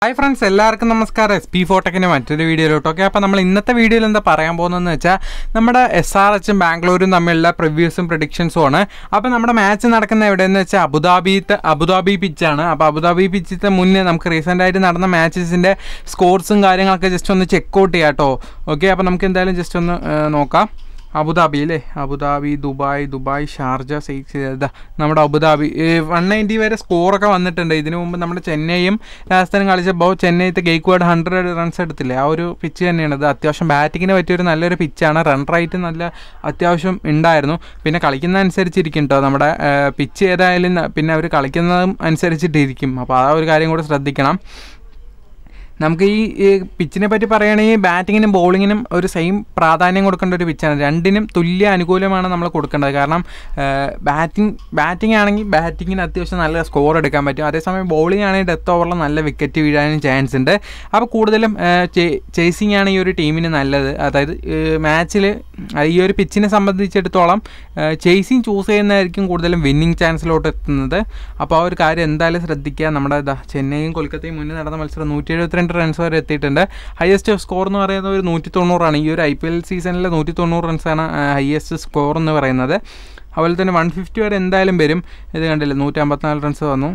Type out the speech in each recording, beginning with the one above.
Hi friends എല്ലാവർക്കും നമസ്കാരം S P ഫോട്ടക്കിൻ്റെ മറ്റൊരു വീഡിയോയിലോട്ട് ഓക്കെ അപ്പോൾ നമ്മൾ ഇന്നത്തെ വീഡിയോയിൽ എന്താ പറയാൻ പോകുന്നതെന്ന് വെച്ചാൽ നമ്മുടെ എസ് ആർ എച്ചും ബാംഗ്ലൂരും തമ്മിലുള്ള പ്രിവ്യൂസും പ്രഡിക്ഷൻസും ആണ് അപ്പോൾ നമ്മുടെ മാച്ച് നടക്കുന്ന എവിടെയെന്ന് വെച്ചാൽ അബുദാബിത്തെ അബുദാബി പിച്ചാണ് അപ്പോൾ അബുദാബി പിച്ചിത്തെ മുന്നേ നമുക്ക് റീസെൻ്റ് ആയിട്ട് നടന്ന മാച്ചസിൻ്റെ സ്കോർസും കാര്യങ്ങളൊക്കെ ജസ്റ്റ് ഒന്ന് ചെക്ക് ഔട്ട് ചെയ്യാം കേട്ടോ ഓക്കെ അപ്പോൾ നമുക്ക് എന്തായാലും ജസ്റ്റ് ഒന്ന് ഏഹ്, നോക്കാം അബുദാബി അല്ലേ Abu Dhabi Dubai Dubai Sharjah sixes ഇതാ നമ്മുടെ അബുദാബി വൺ നയൻറ്റി വരെ സ്കോറൊക്കെ വന്നിട്ടുണ്ട് ഇതിനു മുമ്പ് നമ്മുടെ ചെന്നൈയും രാജസ്ഥാനും കളിച്ചപ്പോൾ ചെന്നൈത്തെ ഗെയ്ക്വാഡ് ഹൺഡ്രഡ് റൺസ് എടുത്തില്ലേ ആ ഒരു പിച്ച് തന്നെയാണ് ഇത് അത്യാവശ്യം ബാറ്റിങ്ങിന് പറ്റിയൊരു നല്ലൊരു പിച്ചാണ് റൺ റേറ്റ് നല്ല അത്യാവശ്യം ഉണ്ടായിരുന്നു പിന്നെ കളിക്കുന്ന അനുസരിച്ചിരിക്കും കേട്ടോ നമ്മുടെ പിച്ച് ഏതായാലും ന- പിന്നെ അവർ കളിക്കുന്നതും അനുസരിച്ചിട്ടിരിക്കും അപ്പോൾ ആ ഒരു കാര്യം കൂടെ ശ്രദ്ധിക്കണം നമുക്ക് ഈ ഈ പിച്ചിനെ പറ്റി പറയുകയാണെങ്കിൽ ബാറ്റിങ്ങിനും ബോളിങ്ങിനും ഒരു സെയിം പ്രാധാന്യം കൊടുക്കേണ്ട ഒരു പിച്ചാണ് രണ്ടിനും തുല്യ അനുകൂലമാണ് നമ്മൾ കൊടുക്കേണ്ടത് കാരണം ബാറ്റിംഗ് ബാറ്റിംഗ് ആണെങ്കിൽ ബാറ്റിങ്ങിന് അത്യാവശ്യം നല്ല സ്കോർ എടുക്കാൻ പറ്റും അതേസമയം ബോളിംഗ് ആണെങ്കിൽ ഡെത്ത് ഓവറിൽ നല്ല വിക്കറ്റ് വീഴാനും ചാൻസ് ഉണ്ട് അപ്പോൾ കൂടുതലും ചേസിങ് ആണ് ഈ ഒരു ടീമിന് നല്ലത് അതായത് മാച്ചിൽ ഈ ഒരു പിച്ചിനെ സംബന്ധിച്ചിടത്തോളം ചേസിങ് ചൂസ് ചെയ്യുന്നതായിരിക്കും കൂടുതലും വിന്നിങ് ചാൻസിലോട്ട് എത്തുന്നത് അപ്പോൾ ആ ഒരു കാര്യം എന്തായാലും ശ്രദ്ധിക്കുക നമ്മുടെ ഇതാ ചെന്നൈയും കൊൽക്കത്തയും മുന്നേ നടന്ന മത്സരം നൂറ്റി എഴുപത്തിരണ്ട് റൺസ് വരെ എത്തിയിട്ടുണ്ട് ഹയസ്റ്റ് സ്കോർ എന്ന് പറയുന്നത് ഒരു നൂറ്റി തൊണ്ണൂറാണ് ഈ ഒരു ഐ പി എൽ സീസണിൽ നൂറ്റി തൊണ്ണൂറ് റൺസാണ് ഹയസ്റ്റ് സ്കോർ എന്ന് പറയുന്നത് അതുപോലെ തന്നെ വൺ ഫിഫ്റ്റി വരെ എന്തായാലും വരും ഇത് കണ്ടില്ലേ നൂറ്റി അമ്പത്തിനാല് റൺസ് വന്നു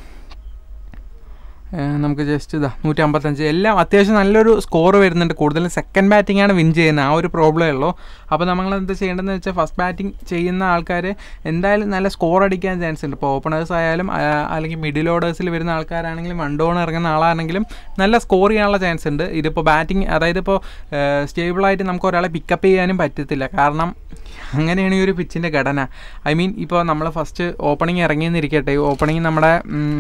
ഏഹ് നമുക്ക് ജസ്റ്റ് ഇതാ നൂറ്റി അമ്പത്തഞ്ച് എല്ലാം അത്യാവശ്യം നല്ലൊരു സ്കോർ വരുന്നുണ്ട് കൂടുതലും സെക്കൻഡ് ബാറ്റിംഗ് ആണ് വിൻ ചെയ്യുന്നത് ആ ഒരു പ്രോബ്ലമേ ഉള്ളൂ അപ്പോൾ നമ്മൾ എന്ത് ചെയ്യേണ്ടതെന്ന് വെച്ചാൽ ഫസ്റ്റ് ബാറ്റിംഗ് ചെയ്യുന്ന ആൾക്കാർ എന്തായാലും നല്ല സ്കോർ അടിക്കാൻ ചാൻസ് ഉണ്ട് ഇപ്പോൾ ഓപ്പണേഴ്സ് ആയാലും ആ, അല്ലെങ്കിൽ മിഡിൽ ഓർഡേഴ്സിൽ വരുന്ന ആൾക്കാരാണെങ്കിലും വൺ ഡൗൺ ഇറങ്ങുന്ന ആളാണെങ്കിലും നല്ല സ്കോർ ചെയ്യാനുള്ള ചാൻസ് ഉണ്ട് ഇതിപ്പോൾ ബാറ്റിംഗ് അതായത് ഇപ്പോൾ സ്റ്റേബിളായിട്ട് നമുക്ക് ഒരാളെ പിക്കപ്പ് ചെയ്യാനും പറ്റത്തില്ല കാരണം അങ്ങനെയാണ് ഈ ഒരു പിച്ചിൻ്റെ ഘടന ഐ മീൻ ഇപ്പോൾ നമ്മൾ ഫസ്റ്റ് ഓപ്പണിംഗ് ഇറങ്ങിയെന്നിരിക്കട്ടെ ഓപ്പണിംഗ് നമ്മുടെ ഉം,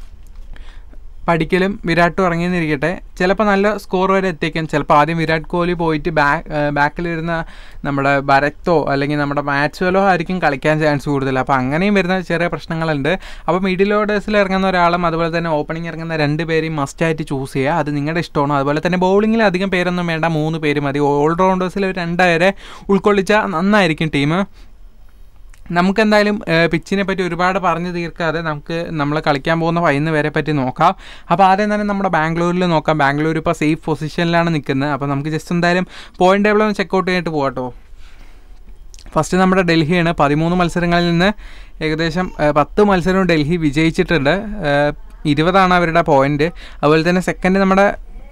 പഠിക്കലും വിരാട്ടും ഇറങ്ങിയെന്നിരിക്കട്ടെ ചിലപ്പോൾ നല്ല സ്കോർ വരെ എത്തിക്കും ചിലപ്പോൾ ആദ്യം വിരാട് കോഹ്ലി പോയിട്ട് ബാക്ക് ബാക്കിൽ വരുന്ന നമ്മുടെ ഭരത്തോ അല്ലെങ്കിൽ നമ്മുടെ മാച്ചുവലോ ആയിരിക്കും കളിക്കാൻ ചാൻസ് കൂടുതൽ അപ്പോൾ അങ്ങനെയും വരുന്ന ചെറിയ പ്രശ്നങ്ങളുണ്ട് അപ്പോൾ മിഡിൽ ഓർഡേഴ്സിൽ ഇറങ്ങുന്ന ഒരാളും അതുപോലെ തന്നെ ഓപ്പണിംഗ് ഇറങ്ങുന്ന രണ്ട് പേരെയും മസ്റ്റായിട്ട് ചൂസ് ചെയ്യുക അത് നിങ്ങളുടെ ഇഷ്ടമാണ് അതുപോലെ തന്നെ ബൗളിങ്ങിൽ അധികം പേരൊന്നും വേണ്ട മൂന്ന് പേര് മതി ഓൾറൗണ്ടേഴ്സിൽ ഒരു രണ്ടുപേരെ ഉൾക്കൊള്ളിച്ചാൽ നന്നായിരിക്കും ടീം നമുക്ക് എന്തായാലും പിച്ചിനെ പറ്റി ഒരുപാട് പറഞ്ഞു തീർക്കാതെ നമുക്ക് നമ്മൾ കളിക്കാൻ പോകുന്ന ഫൈന്ന് വരെ പറ്റി നോക്കാം അപ്പോൾ ആദ്യം തന്നെ നമ്മുടെ ബാംഗ്ലൂരിൽ നോക്കാം ബാംഗ്ലൂർ ഇപ്പോൾ സേഫ് പൊസിഷനിലാണ് നിൽക്കുന്നത് അപ്പോൾ നമുക്ക് ജസ്റ്റ് എന്തായാലും പോയിന്റ് ടേബിൾ ഒന്ന് ചെക്കൗട്ട് ചെയ്തിട്ട് പോകാട്ടോ ഫസ്റ്റ് നമ്മുടെ ഡൽഹിയാണ് പതിമൂന്ന് മത്സരങ്ങളിൽ നിന്ന് ഏകദേശം ഏഹ്, പത്ത് മത്സരവും ഡൽഹി വിജയിച്ചിട്ടുണ്ട് ഏഹ്, ഇരുപതാണ് അവരുടെ പോയിന്റ് അതുപോലെ തന്നെ സെക്കൻഡ് നമ്മുടെ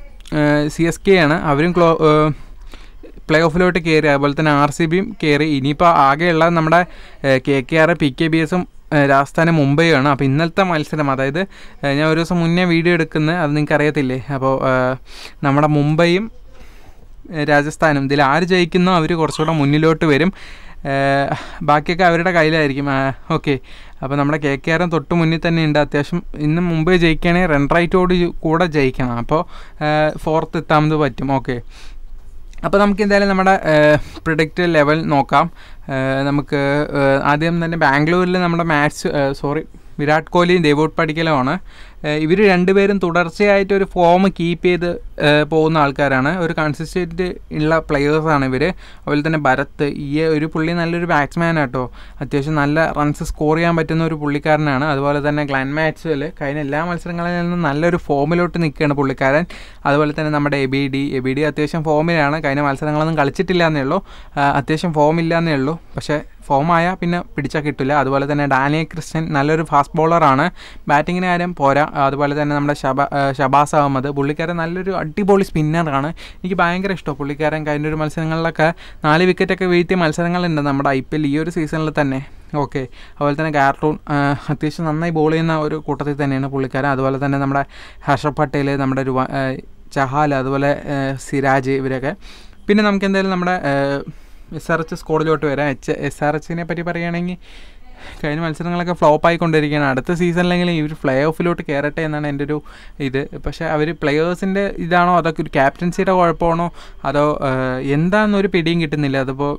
സി എസ് കെ ആണ് അവരും ക്ലോ ഏഹ്, പ്ലേ ഓഫിലോട്ട് കയറി അതുപോലെ തന്നെ ആർ സി ബിയും കയറി ഇനിയിപ്പോൾ ആകെയുള്ള നമ്മുടെ K K R P K B എസും രാജസ്ഥാനും മുംബൈയാണ് അപ്പോൾ ഇന്നലത്തെ മത്സരം അതായത് ഏഹ്, ഞാൻ ഒരു ദിവസം മുന്നേ വീഡിയോ എടുക്കുന്നത് അത് നിങ്ങൾക്ക് അറിയത്തില്ലേ അപ്പോൾ ഏഹ്, നമ്മുടെ മുംബൈയും ഏഹ്, രാജസ്ഥാനും ഇതിൽ ആര് ജയിക്കുന്നോ അവർ കുറച്ചുകൂടെ മുന്നിലോട്ട് വരും ഏഹ്, ബാക്കിയൊക്കെ അവരുടെ കയ്യിലായിരിക്കും ഓക്കെ അപ്പോൾ നമ്മുടെ കെ കെ ആറും തൊട്ട് മുന്നിൽ തന്നെ ഉണ്ട് അത്യാവശ്യം ഇന്ന് മുംബൈ ജയിക്കുകയാണെങ്കിൽ റൺ റൈറ്റോട് കൂടെ ജയിക്കണം അപ്പോൾ ഫോർത്ത് എത്താമത് പറ്റും ഓക്കെ അപ്പോൾ നമുക്ക് എന്തായാലും നമ്മുടെ പ്രിഡിക്റ്റ് ലെവൽ നോക്കാം ഏഹ് നമുക്ക് ഏഹ് ആദ്യം തന്നെ ബാംഗ്ലൂരിൽ നമ്മുടെ മാച്ച് സോറി വിരാട് കോഹ്ലിയും ദേവോട്ട് പടിക്കലുമാണ് ഇവർ രണ്ടുപേരും തുടർച്ചയായിട്ട് ഒരു ഫോം കീപ്പ് ചെയ്ത് ഏഹ് പോകുന്ന ആൾക്കാരാണ് ഒരു കൺസിസ്റ്റൻറ്റ് ഉള്ള പ്ലെയേഴ്സാണ് ഇവർ അതുപോലെ തന്നെ ഭരത് ഈ ഒരു പുള്ളി നല്ലൊരു ബാറ്റ്സ്മാൻ ആട്ടോ അത്യാവശ്യം നല്ല റൺസ് സ്കോർ ചെയ്യാൻ പറ്റുന്ന ഒരു പുള്ളിക്കാരനാണ് അതുപോലെ തന്നെ ഗ്ലാൻ മാച്ചുവൽ കഴിഞ്ഞ എല്ലാ മത്സരങ്ങളിൽ നിന്നും നല്ലൊരു ഫോമിലോട്ട് നിൽക്കുകയാണ് പുള്ളിക്കാരൻ അതുപോലെ തന്നെ നമ്മുടെ A B D A B D അത്യാവശ്യം ഫോമിലാണ് കഴിഞ്ഞ മത്സരങ്ങളൊന്നും കളിച്ചിട്ടില്ല എന്നേ ഉള്ളൂ ആ, അത്യാവശ്യം ഫോമില്ല എന്നേ ഉള്ളൂ പക്ഷേ ഫോമായ പിന്നെ പിടിച്ചാൽ കിട്ടില്ല അതുപോലെ തന്നെ ഡാനിയൽ ക്രിസ്ത്യൻ നല്ലൊരു ഫാസ്റ്റ് ബോളറാണ് ബാറ്റിങ്ങിന് കാര്യം പോരാ അതുപോലെ തന്നെ നമ്മുടെ ഷബ ആ, ഷബാസ് അഹമ്മദ് പുള്ളിക്കാരൻ നല്ലൊരു അടിപൊളി സ്പിന്നറാണ് എനിക്ക് ഭയങ്കര ഇഷ്ടമാണ് പുള്ളിക്കാരൻ കഴിഞ്ഞ ഒരു മത്സരങ്ങളിലൊക്കെ നാല് വിക്കറ്റൊക്കെ വീഴ്ത്തിയ മത്സരങ്ങളുണ്ട് നമ്മുടെ ഐ പി എൽ ഈ ഒരു സീസണിൽ തന്നെ ഓക്കെ അതുപോലെ തന്നെ ഗാർട്ടൂൺ അത്യാവശ്യം നന്നായി ബോൾ ചെയ്യുന്ന ഒരു കൂട്ടത്തിൽ തന്നെയാണ് പുള്ളിക്കാരൻ അതുപോലെ തന്നെ നമ്മുടെ ഹർഷ പട്ടേൽ നമ്മുടെ ഒരു ചഹാൽ അതുപോലെ ആ, സിരാജ് ഇവരൊക്കെ പിന്നെ നമുക്ക് എന്തായാലും നമ്മുടെ എസ് ആർ എച്ച് സ്കോഡിലോട്ട് വരാം എച്ച് എസ് ആർ എച്ചിനെ പറ്റി പറയുകയാണെങ്കിൽ കഴിഞ്ഞ മത്സരങ്ങളൊക്കെ ഫ്ലോപ്പ് ആയിക്കൊണ്ടിരിക്കുകയാണ് അടുത്ത സീസണിലെങ്കിലും ഇവർ പ്ലേ ഓഫിലോട്ട് കയറട്ടെ എന്നാണ് എൻ്റെ ഒരു ഇത് പക്ഷേ അവർ പ്ലെയേഴ്സിൻ്റെ ഇതാണോ അതൊക്കെ ഒരു ക്യാപ്റ്റൻസിയുടെ കുഴപ്പമാണോ അതോ ഏഹ്, എന്താണെന്നൊരു പിടിയും കിട്ടുന്നില്ല അതിപ്പോൾ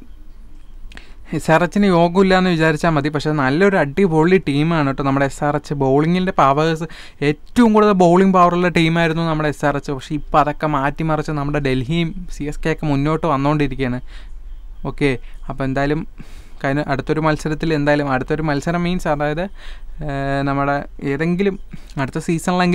എസ് ആർ എച്ചിന് യോഗമില്ല എന്ന് വിചാരിച്ചാൽ മതി പക്ഷേ നല്ലൊരു അടിപൊളി ടീമാണ് കേട്ടോ നമ്മുടെ എസ് ആർ എച്ച് ബൗളിങ്ങിൻ്റെ പവേഴ്സ് ഏറ്റവും കൂടുതൽ ബൗളിംഗ് പവറുള്ള ടീമായിരുന്നു നമ്മുടെ എസ് ആർ എച്ച് പക്ഷേ ഇപ്പോൾ അതൊക്കെ മാറ്റിമറിച്ച് നമ്മുടെ ഡൽഹിയും സി എസ് കെ ഒക്കെ മുന്നോട്ട് വന്നുകൊണ്ടിരിക്കുകയാണ് ഓക്കെ അപ്പോൾ എന്തായാലും കഴിഞ്ഞ അടുത്തൊരു മത്സരത്തിൽ എന്തായാലും അടുത്തൊരു മത്സരം മീൻസ് അതായത് ഏഹ്, നമ്മുടെ ഏതെങ്കിലും അടുത്ത സീസണിലെങ്കിലും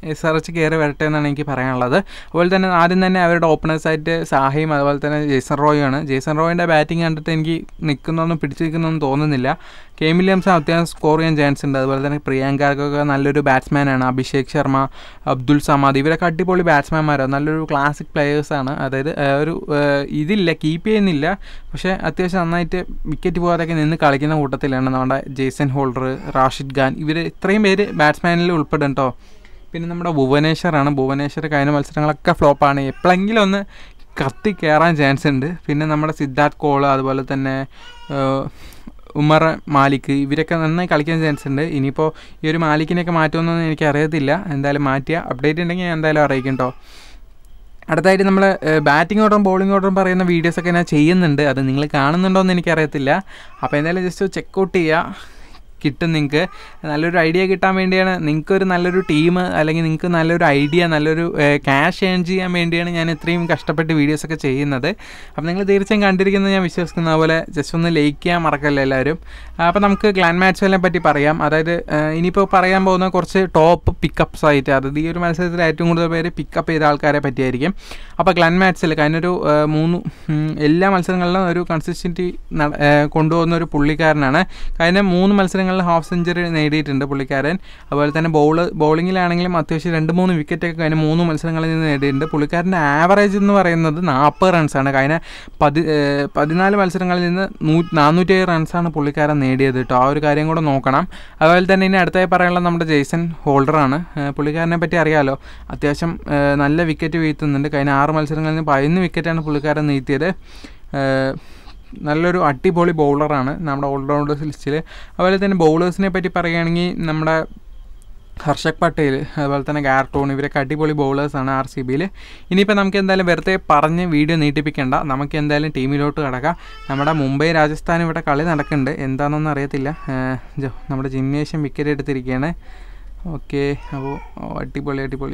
എസ് ആർ എച്ച് കയറി വരട്ടെ എന്നാണ് എനിക്ക് പറയാനുള്ളത് അതുപോലെ തന്നെ ആദ്യം തന്നെ അവരുടെ ഓപ്പണേഴ്സായിട്ട് സാഹയും അതുപോലെ തന്നെ ജേസൺ റോയാണ് ജേസൺ റോയിൻ്റെ ബാറ്റിംഗ് കണ്ടിട്ട് എനിക്ക് നിൽക്കുന്നൊന്നും പിടിച്ചു നിൽക്കുന്നൊന്നും തോന്നുന്നില്ല കെ വില്യംസ് അത്യാവശ്യം സ്കോർ ചെയ്യാൻ ചാൻസ് ഉണ്ട് അതുപോലെ തന്നെ പ്രിയങ്കാർക്കൊക്കെ നല്ലൊരു ബാറ്റ്സ്മാനാണ് അഭിഷേക് ശർമ്മ അബ്ദുൾ സമാദ് ഇവരൊക്കെ അടിപൊളി ബാറ്റ്സ്മാൻമാരാണ് നല്ലൊരു ക്ലാസിക് പ്ലെയേഴ്സാണ് അതായത് ആ, ഒരു ആ, ഇതില്ല കീപ്പ് ചെയ്യുന്നില്ല പക്ഷേ അത്യാവശ്യം നന്നായിട്ട് വിക്കറ്റ് പോകാതൊക്കെ നിന്ന് കളിക്കുന്ന കൂട്ടത്തിലാണ് നമ്മുടെ ജെയ്സൺ ഹോൾഡർ റാഷിദ് ഖാൻ ഇവർ ഇത്രയും പേര് ബാറ്റ്സ്മാനിൽ ഉൾപ്പെടും കേട്ടോ പിന്നെ നമ്മുടെ ഭുവനേശ്വറാണ് ഭുവനേശ്വർ കഴിഞ്ഞ മത്സരങ്ങളൊക്കെ ഫ്ലോപ്പാണ് എപ്പോഴെങ്കിലും ഒന്ന് കത്തി കയറാൻ ചാൻസ് ഉണ്ട് പിന്നെ നമ്മുടെ സിദ്ധാർത്ഥ് കോൾ അതുപോലെ തന്നെ ഏഹ്, ഉമർ മാലിക് ഇവരൊക്കെ നന്നായി കളിക്കാൻ ചാൻസ് ഉണ്ട് ഇനിയിപ്പോൾ ഈ ഒരു മാലിക്കിനെയൊക്കെ മാറ്റുമെന്നൊന്നും എനിക്ക് അറിയത്തില്ല എന്തായാലും മാറ്റിയ അപ്ഡേറ്റ് ഉണ്ടെങ്കിൽ ഞാൻ എന്തായാലും അറിയിക്കും കേട്ടോ അടുത്തായിട്ട് നമ്മൾ ബാറ്റിംഗ് ഓർഡറും ബോളിംഗ് ഓർഡറും പറയുന്ന വീഡിയോസൊക്കെ ഞാൻ ചെയ്യുന്നുണ്ട് അത് നിങ്ങൾ കാണുന്നുണ്ടോ എന്ന് എനിക്കറിയത്തില്ല അപ്പോൾ എന്തായാലും ജസ്റ്റ് ചെക്കൗട്ട് ചെയ്യുക കിട്ടും നിങ്ങൾക്ക് നല്ലൊരു ഐഡിയ കിട്ടാൻ വേണ്ടിയാണ് നിങ്ങൾക്കൊരു നല്ലൊരു ടീം അല്ലെങ്കിൽ നിങ്ങൾക്ക് നല്ലൊരു ഐഡിയ നല്ലൊരു ക്യാഷ് ഏൺ ചെയ്യാൻ വേണ്ടിയാണ് ഞാൻ ഇത്രയും കഷ്ടപ്പെട്ട് വീഡിയോസൊക്കെ ചെയ്യുന്നത് അപ്പോൾ നിങ്ങൾ തീർച്ചയായും കണ്ടിരിക്കുന്നത് ഞാൻ വിശ്വസിക്കുന്ന പോലെ ജസ്റ്റ് ഒന്ന് ലൈക്ക് ചെയ്യാൻ മറക്കല്ല എല്ലാവരും അപ്പോൾ നമുക്ക് ഗ്ലാൻ മാച്ചുകളെ പറ്റി പറയാം അതായത് ഏഹ്, ഇനിയിപ്പോൾ പറയാൻ പോകുന്ന കുറച്ച് ടോപ്പ് പിക്കപ്സ് ആയിട്ട് അതായത് ഈ ഒരു മത്സരത്തിൽ ഏറ്റവും കൂടുതൽ പേര് പിക്കപ്പ് ചെയ്ത ആൾക്കാരെ പറ്റിയായിരിക്കും അപ്പോൾ ഗ്ലാൻ മാച്ചിൽ കഴിഞ്ഞൊരു ഏഹ്, മൂന്ന് ഉം, എല്ലാ മത്സരങ്ങളിലും ഒരു കൺസിസ്റ്റൻറ്റി കൊണ്ടുപോകുന്ന ഒരു പുള്ളിക്കാരനാണ് കഴിഞ്ഞ മൂന്ന് മത്സരങ്ങളിൽ ഹാഫ് സെഞ്ചുറി നേടിയിട്ടുണ്ട് പുള്ളിക്കാരൻ അതുപോലെ തന്നെ ബോള് ബോളിങ്ങിലാണെങ്കിലും അത്യാവശ്യം രണ്ട് മൂന്ന് വിക്കറ്റൊക്കെ കഴിഞ്ഞ മൂന്ന് മത്സരങ്ങളിൽ നിന്ന് നേടിയിട്ടുണ്ട് പുള്ളിക്കാരൻ്റെ ആവറേജ് എന്ന് പറയുന്നത് നാൽപ്പത് റൺസാണ് കഴിഞ്ഞ പതി ഏഹ്, പതിനാല് മത്സരങ്ങളിൽ നിന്ന് നൂ നാനൂറ്റേഴ് റൺസാണ് പുള്ളിക്കാരൻ നേടിയത് കേട്ടോ ആ ഒരു കാര്യം കൂടെ നോക്കണം അതുപോലെ തന്നെ ഇനി അടുത്തായി പറയാനുള്ളത് നമ്മുടെ ജെയ്സൺ ഹോൾഡറാണ് ഏഹ്, പുള്ളിക്കാരനെ പറ്റി അറിയാലോ അത്യാവശ്യം ഏഹ്, നല്ല വിക്കറ്റ് വീഴ്ത്തുന്നുണ്ട് കഴിഞ്ഞ ആറ് മത്സരങ്ങളിൽ നിന്ന് പതിനൊന്ന് വിക്കറ്റാണ് പുള്ളിക്കാരൻ നീത്തിയത് ഏഹ്, നല്ലൊരു അടിപൊളി ബൗളറാണ് നമ്മുടെ ഓൾറൗണ്ടേഴ്സ് ലിസ്റ്റിൽ അതുപോലെ തന്നെ ബൗളേഴ്സിനെ പറ്റി പറയുകയാണെങ്കിൽ നമ്മുടെ ഹർഷക് പട്ടേൽ അതുപോലെ തന്നെ ഗാർട്ടോൺ ഇവരൊക്കെ അടിപൊളി ബൗളേഴ്സാണ് ആർ സി ബിയിൽ ഇനിയിപ്പോൾ നമുക്ക് എന്തായാലും വെറുതെ പറഞ്ഞ് വീഡിയോ നീട്ടിപ്പിക്കേണ്ട നമുക്ക് എന്തായാലും ടീമിലോട്ട് കിടക്കാം നമ്മുടെ മുംബൈ രാജസ്ഥാൻ ഇവിടെ കളി നടക്കുന്നുണ്ട് എന്താണെന്നൊന്നും അറിയത്തില്ല ഏഹ്, ജോ നമ്മുടെ ജിംനേഷ്യം വിക്കറ്റ് എടുത്തിരിക്കുകയാണ് ഓക്കെ അപ്പോൾ ഓ, അടിപൊളി അടിപൊളി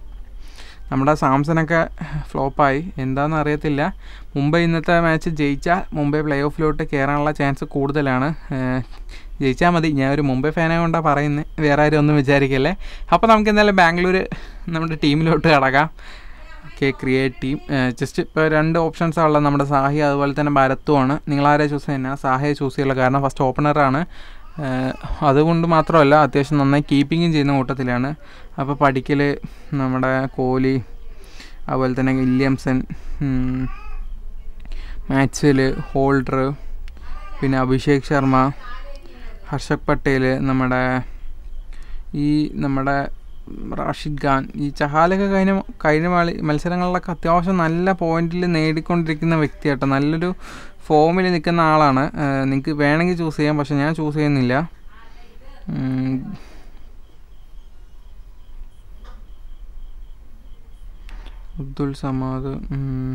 നമ്മുടെ സാംസണൊക്കെ ഫ്ലോപ്പായി എന്താണെന്ന് അറിയത്തില്ല മുംബൈ ഇന്നത്തെ മാച്ച് ജയിച്ചാൽ മുംബൈ പ്ലേ ഓഫിലോട്ട് കയറാനുള്ള ചാൻസ് കൂടുതലാണ് ഏഹ് ജയിച്ചാൽ മതി ഞാൻ ഒരു മുംബൈ ഫാനെ കൊണ്ടാണ് പറയുന്നത് വേറെ ആരും ഒന്നും വിചാരിക്കല്ലേ അപ്പോൾ നമുക്ക് എന്തായാലും ബാംഗ്ലൂർ നമ്മുടെ ടീമിലോട്ട് കടക്കാം ഓക്കെ ക്രിയേറ്റ് ടീം ജസ്റ്റ് ഇപ്പോൾ രണ്ട് ഓപ്ഷൻസ് ഉള്ളത് നമ്മുടെ സാഹി അതുപോലെ തന്നെ ഭരത്തുമാണ് നിങ്ങളാരെ ചൂസ് ചെയ്യുന്ന സാഹയെ ചൂസ് ചെയ്യുള്ളൂ കാരണം ഫസ്റ്റ് ഓപ്പണറാണ് അതുകൊണ്ട് മാത്രമല്ല അത്യാവശ്യം നന്നായി കീപ്പിങ്ങും ചെയ്യുന്ന കൂട്ടത്തിലാണ് അപ്പോൾ പഠിക്കൽ നമ്മുടെ കോഹ്ലി അതുപോലെ തന്നെ വില്യംസൺ മാക്സ്വെൽ ഹോൾഡർ പിന്നെ അഭിഷേക് ശർമ്മ ഹർഷക് പട്ടേൽ നമ്മുടെ ഈ നമ്മുടെ റാഷിദ് ഖാൻ ഈ ചഹാലൊക്കെ കഴിഞ്ഞ കഴിഞ്ഞ മളി മത്സരങ്ങളിലൊക്കെ അത്യാവശ്യം നല്ല പോയിന്റിൽ നേടിക്കൊണ്ടിരിക്കുന്ന വ്യക്തിയാട്ടോ നല്ലൊരു ഫോമിൽ നിൽക്കുന്ന ആളാണ് നിങ്ങൾക്ക് വേണമെങ്കിൽ ചൂസ് ചെയ്യാം പക്ഷെ ഞാൻ ചൂസ് ചെയ്യുന്നില്ല ഉം. അബ്ദുൾ സമാദ് ഉം.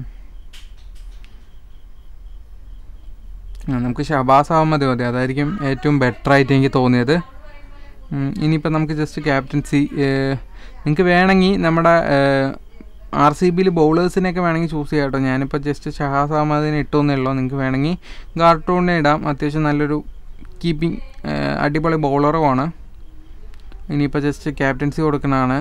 ആ നമുക്ക് ഷബാസ് അഹമ്മദ് മതി അതായിരിക്കും ഏറ്റവും ബെറ്റർ ആയിട്ട് എനിക്ക് തോന്നിയത് ഉം, ഇനിയിപ്പോൾ നമുക്ക് ജസ്റ്റ് ക്യാപ്റ്റൻസി നിങ്ങൾക്ക് വേണമെങ്കിൽ നമ്മുടെ ആർ സി ബിയിൽ ബൗളേഴ്സിനെയൊക്കെ വേണമെങ്കിൽ ചൂസ് ചെയ്യാം കേട്ടോ ഞാനിപ്പോൾ ജസ്റ്റ് ഷഹാസ് അഹമ്മദിനെ ഇട്ടുവെന്നേ ഉള്ളൂ നിങ്ങൾക്ക് വേണമെങ്കിൽ ഗാർട്ടൂണിനെ ഇടാം അത്യാവശ്യം നല്ലൊരു കീപ്പിംഗ് അടിപൊളി ബൗളറുമാണ് ഇനിയിപ്പോൾ ജസ്റ്റ് ക്യാപ്റ്റൻസി കൊടുക്കുന്നതാണ്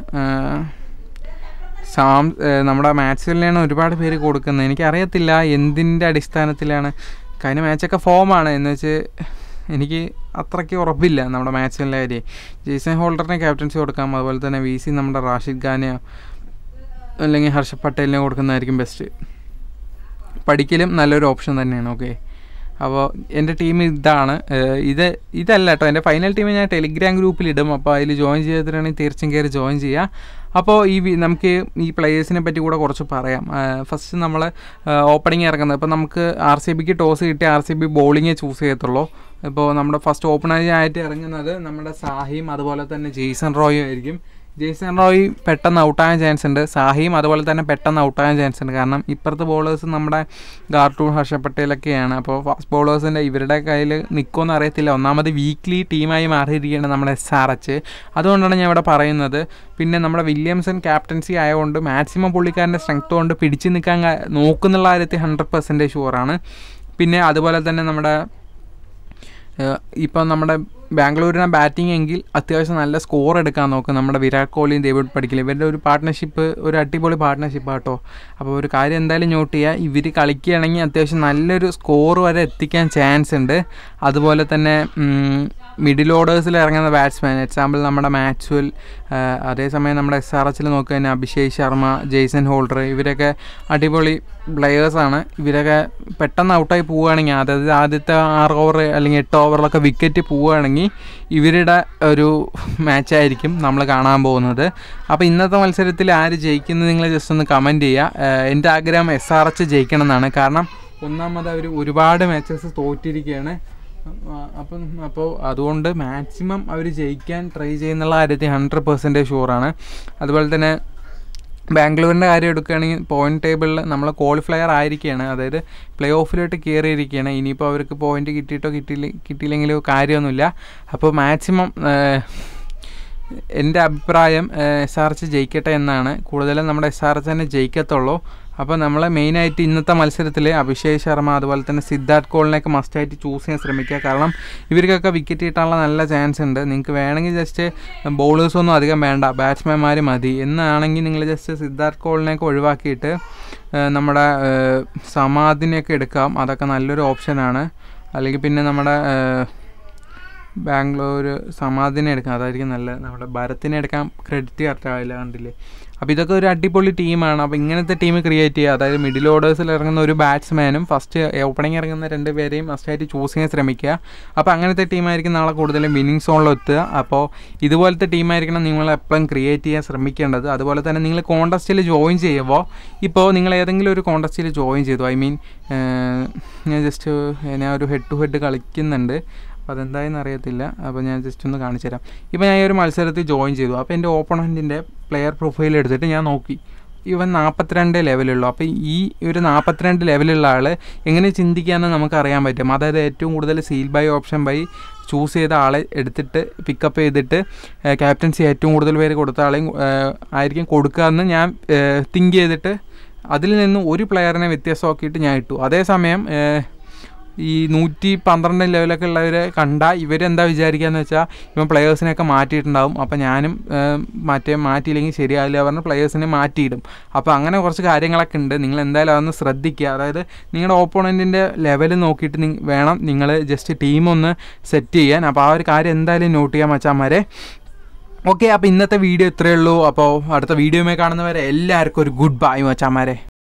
സാം ഏഹ് നമ്മുടെ മാച്ചിലാണ് ഒരുപാട് പേര് കൊടുക്കുന്നത് എനിക്കറിയത്തില്ല എന്തിൻ്റെ അടിസ്ഥാനത്തിലാണ് കഴിഞ്ഞ മാച്ചൊക്കെ ഫോമാണ് എന്ന് വെച്ച് എനിക്ക് അത്രയ്ക്ക് ഉറപ്പില്ല നമ്മുടെ മാച്ചിലെ കാര്യം ജെയ്സൺ ഹോൾഡറിനെ ക്യാപ്റ്റൻസി കൊടുക്കാം അതുപോലെ തന്നെ വി സി നമ്മുടെ റാഷിദ് ഖാനെയോ അല്ലെങ്കിൽ ഹർഷ പട്ടേലിനെ കൊടുക്കുന്നതായിരിക്കും ബെസ്റ്റ് പഠിക്കലും നല്ലൊരു ഓപ്ഷൻ തന്നെയാണ് ഓക്കെ അപ്പോൾ എൻ്റെ ടീം ഇതാണ് ഏഹ് ഇത് ഇതല്ല കേട്ടോ എൻ്റെ ഫൈനൽ ടീം ഞാൻ ടെലിഗ്രാം ഗ്രൂപ്പിൽ ഇടും അപ്പോൾ അതിൽ ജോയിൻ ചെയ്തിട്ടാണെങ്കിൽ തീർച്ചയായും കയറി ജോയിൻ ചെയ്യുക അപ്പോൾ ഈ വി- നമുക്ക് ഈ പ്ലേയേഴ്സിനെ പറ്റി കൂടെ കുറച്ച് പറയാം ഫസ്റ്റ് നമ്മൾ ഓപ്പണിംഗ് ഇറങ്ങുന്നത് ഇപ്പോൾ നമുക്ക് ആർ സി ബിക്ക് ടോസ് കിട്ടി ആർ സി ബി ബോളിങ്ങേ ചൂസ് ചെയ്യത്തുള്ളൂ ഇപ്പോൾ നമ്മുടെ ഫസ്റ്റ് ഓപ്പണർ ആയിട്ട് ഇറങ്ങുന്നത് നമ്മുടെ സാഹിയും അതുപോലെ തന്നെ ജെയ്സൺ റോയും ആയിരിക്കും ജെയ്സൺ റോയ് പെട്ടെന്ന് ഔട്ടാകാൻ ചാൻസ് ഉണ്ട് സാഹിയും അതുപോലെ തന്നെ പെട്ടെന്ന് ഔട്ടാകാൻ ചാൻസ് ഉണ്ട് കാരണം ഇപ്പുറത്തെ ബോളേഴ്സ് നമ്മുടെ ഗാർട്ടൂൺ ഹർഷ പട്ടേലൊക്കെയാണ് അപ്പോൾ ഫാസ്റ്റ് ബോളേഴ്സിൻ്റെ ഇവരുടെ കയ്യിൽ നിൽക്കുമെന്ന് അറിയത്തില്ല ഒന്നാമത് വീക്ക്ലി ടീമായി മാറിയിരിക്കുകയാണ് നമ്മുടെ എസ് ആർ എച്ച് അതുകൊണ്ടാണ് ഞാൻ ഇവിടെ പറയുന്നത് പിന്നെ നമ്മുടെ വില്യംസൺ ക്യാപ്റ്റൻസി ആയതുകൊണ്ട് മാക്സിമം പുള്ളിക്കാരൻ്റെ സ്ട്രെങ്ത് കൊണ്ട് പിടിച്ചു നിൽക്കാൻ ക- നോക്കുന്നുള്ള കാര്യത്തിൽ ഹൺഡ്രഡ് പെർസെൻറ്റേജ് ഷുവറാണ് പിന്നെ അതുപോലെ തന്നെ നമ്മുടെ ഏഹ് ഇപ്പം നമ്മുടെ ബാംഗ്ലൂരിനാണ് ബാറ്റിംഗ് എങ്കിൽ അത്യാവശ്യം നല്ല സ്കോർ എടുക്കാൻ നോക്കും നമ്മുടെ വിരാട് കോഹ്ലിയും ഡേവിഡ് പടിക്കലും ഇവരുടെ ഒരു പാർട്ട്ണർഷിപ്പ് ഒരു അടിപൊളി പാർട്ട്ണർഷിപ്പ് ആട്ടോ അപ്പോൾ ഒരു കാര്യം എന്തായാലും നോട്ട് ചെയ്യുക ഇവർ കളിക്കുകയാണെങ്കിൽ അത്യാവശ്യം നല്ലൊരു സ്കോർ വരെ എത്തിക്കാൻ ചാൻസ് ഉണ്ട് അതുപോലെ തന്നെ മിഡിൽ ഓർഡേഴ്സിൽ ഇറങ്ങുന്ന ബാറ്റ്സ്മാൻ എക്സാമ്പിൾ നമ്മുടെ മാക്സ്വൽ അതേസമയം നമ്മുടെ എസ് ആർ എച്ചിൽ നോക്കുക തന്നെ അഭിഷേക് ശർമ്മ ജെയ്സൺ ഹോൾഡർ ഇവരൊക്കെ അടിപൊളി പ്ലെയേഴ്സാണ് ഇവരൊക്കെ പെട്ടെന്ന് ഔട്ടായി പോവുകയാണെങ്കിൽ അതായത് ആദ്യത്തെ ആറ് ഓവർ അല്ലെങ്കിൽ എട്ട് ഓവറിലൊക്കെ വിക്കറ്റ് പോവുകയാണെങ്കിൽ ഇവരുടെ ഒരു മാച്ചായിരിക്കും നമ്മൾ കാണാൻ പോകുന്നത് അപ്പോൾ ഇന്നത്തെ മത്സരത്തിൽ ആര് ജയിക്കുന്നത് നിങ്ങൾ ജസ്റ്റ് ഒന്ന് കമൻറ്റ് ചെയ്യുക എൻ്റെ ആഗ്രഹം എസ് ആർ എച്ച് ജയിക്കണം എന്നാണ് കാരണം ഒന്നാമത് അവർ ഒരുപാട് മാച്ചസ് തോറ്റിരിക്കുകയാണ് അപ്പം അപ്പോൾ അതുകൊണ്ട് മാക്സിമം അവർ ജയിക്കാൻ ട്രൈ ചെയ്യുന്നുള്ള കാര്യത്തിൽ ഹൺഡ്രഡ് പെർസെൻറ്റേജ് ഷുവറാണ് അതുപോലെ തന്നെ ബാംഗ്ലൂരിൻ്റെ കാര്യം എടുക്കുകയാണെങ്കിൽ പോയിന്റ് ടേബിളിൽ നമ്മൾ ക്വാളിഫയർ ആയിരിക്കുകയാണ് അതായത് പ്ലേ ഓഫിലോട്ട് കയറിയിരിക്കുകയാണ് ഇനിയിപ്പോൾ അവർക്ക് പോയിന്റ് കിട്ടിയിട്ടോ കിട്ടിയില്ല കിട്ടിയില്ലെങ്കിലോ കാര്യമൊന്നുമില്ല അപ്പോൾ മാക്സിമം എൻ്റെ അഭിപ്രായം എസ് ആർ എച്ച് ജയിക്കട്ടെ എന്നാണ് കൂടുതലും നമ്മുടെ എസ് ആർ എച്ച് തന്നെ ജയിക്കത്തുള്ളൂ അപ്പോൾ നമ്മൾ മെയിനായിട്ട് ഇന്നത്തെ മത്സരത്തിൽ അഭിഷേക് ശർമ്മ അതുപോലെ തന്നെ സിദ്ധാർത്ഥ് കോളിനെയൊക്കെ മസ്റ്റായിട്ട് ചൂസ് ചെയ്യാൻ ശ്രമിക്കുക കാരണം ഇവർക്കൊക്കെ വിക്കറ്റ് കിട്ടാനുള്ള നല്ല ചാൻസ് ഉണ്ട് നിങ്ങൾക്ക് വേണമെങ്കിൽ ജസ്റ്റ് ബൗളേഴ്സൊന്നും അധികം വേണ്ട ബാറ്റ്സ്മാൻമാർ മതി എന്നാണെങ്കിൽ നിങ്ങൾ ജസ്റ്റ് സിദ്ധാർത്ഥ് കോളിനെയൊക്കെ ഒഴിവാക്കിയിട്ട് നമ്മുടെ സമാധിനെയൊക്കെ എടുക്കാം അതൊക്കെ നല്ലൊരു ഓപ്ഷനാണ് അല്ലെങ്കിൽ പിന്നെ നമ്മുടെ ബാംഗ്ലൂർ സമാധിനെ എടുക്കാം അതായിരിക്കും നല്ല നമ്മുടെ ഭരത്തിനെ എടുക്കാൻ ക്രെഡിറ്റ് കറക്റ്റ് ആവില്ല കണ്ടില്ലേ അപ്പോൾ ഇതൊക്കെ ഒരു അടിപൊളി ടീമാണ് അപ്പോൾ ഇങ്ങനത്തെ ടീം ക്രിയേറ്റ് ചെയ്യുക അതായത് മിഡിൽ ഓർഡേഴ്സിൽ ഇറങ്ങുന്ന ഒരു ബാറ്റ്സ്മാനും ഫസ്റ്റ് ഓപ്പണിംഗ് ഇറങ്ങുന്ന രണ്ട് പേരെയും ഫസ്റ്റായിട്ട് ചൂസ് ചെയ്യാൻ ശ്രമിക്കുക അപ്പോൾ അങ്ങനത്തെ ടീമായിരിക്കും നാളെ കൂടുതലും വിന്നിങ് സോണിൽ എത്തുക അപ്പോൾ ഇതുപോലത്തെ ടീമായിരിക്കണം നിങ്ങൾ എപ്പോഴും ക്രിയേറ്റ് ചെയ്യാൻ ശ്രമിക്കേണ്ടത് അതുപോലെ തന്നെ നിങ്ങൾ കോൺടസ്റ്റിൽ ജോയിൻ ചെയ്യുമ്പോൾ ഇപ്പോൾ നിങ്ങൾ ഏതെങ്കിലും ഒരു കോൺടസ്റ്റിൽ ജോയിൻ ചെയ്തു ഐ മീൻ ഞാൻ ജസ്റ്റ് ഞാൻ ഒരു ഹെഡ് ടു ഹെഡ് കളിക്കുന്നുണ്ട് അപ്പോൾ അതെന്തായെന്ന് അറിയത്തില്ല അപ്പോൾ ഞാൻ ജസ്റ്റ് ഒന്ന് കാണിച്ചു തരാം ഇപ്പോൾ ഞാൻ ഈ ഒരു മത്സരത്തിൽ ജോയിൻ ചെയ്തു അപ്പോൾ എൻ്റെ ഓപ്പണൻറ്റിൻ്റെ പ്ലെയർ പ്രൊഫൈൽ എടുത്തിട്ട് ഞാൻ നോക്കി ഇവൻ നാൽപ്പത്തിരണ്ട് ലെവലുള്ളൂ അപ്പോൾ ഈ ഒരു നാൽപ്പത്തിരണ്ട് ലെവലുള്ള ആൾ എങ്ങനെ ചിന്തിക്കാമെന്ന് നമുക്ക് അറിയാൻ പറ്റും അതായത് ഏറ്റവും കൂടുതൽ സീൽ ബൈ ഓപ്ഷൻ ബൈ ചൂസ് ചെയ്ത ആളെ എടുത്തിട്ട് പിക്കപ്പ് ചെയ്തിട്ട് ക്യാപ്റ്റൻസി ഏറ്റവും കൂടുതൽ പേര് കൊടുത്ത ആളെയും ആയിരിക്കും കൊടുക്കുക എന്ന് ഞാൻ തിങ്ക് ചെയ്തിട്ട് അതിൽ നിന്ന് ഒരു പ്ലെയറിനെ വ്യത്യാസമാക്കിയിട്ട് ഞാൻ ഇട്ടു അതേസമയം ഈ നൂറ്റി പന്ത്രണ്ട് ലെവലൊക്കെ ഉള്ളവരെ കണ്ടാൽ ഇവരെന്താ വിചാരിക്കുകയെന്ന് വെച്ചാൽ ഇവൻ പ്ലെയേഴ്സിനെയൊക്കെ മാറ്റിയിട്ടുണ്ടാവും അപ്പോൾ ഞാനും മറ്റേ മാറ്റിയില്ലെങ്കിൽ ശരിയാവില്ല പറഞ്ഞ് പ്ലെയേഴ്സിനെ മാറ്റിയിടും അപ്പോൾ അങ്ങനെ കുറച്ച് കാര്യങ്ങളൊക്കെ ഉണ്ട് നിങ്ങൾ എന്തായാലും അതൊന്ന് ശ്രദ്ധിക്കുക അതായത് നിങ്ങളുടെ ഓപ്പോണൻറ്റിൻ്റെ ലെവൽ നോക്കിയിട്ട് വേണം നിങ്ങൾ ജസ്റ്റ് ടീം ഒന്ന് സെറ്റ് ചെയ്യാൻ അപ്പോൾ ആ ഒരു കാര്യം എന്തായാലും നോട്ട് ചെയ്യാൻ മച്ചാന്മാരെ ഓക്കെ അപ്പോൾ ഇന്നത്തെ വീഡിയോ ഇത്രയേ ഉള്ളൂ അപ്പോൾ അടുത്ത വീഡിയോമേ കാണുന്നവരെ എല്ലാവർക്കും ഒരു ഗുഡ് ബൈ മച്ചാന്മാരെ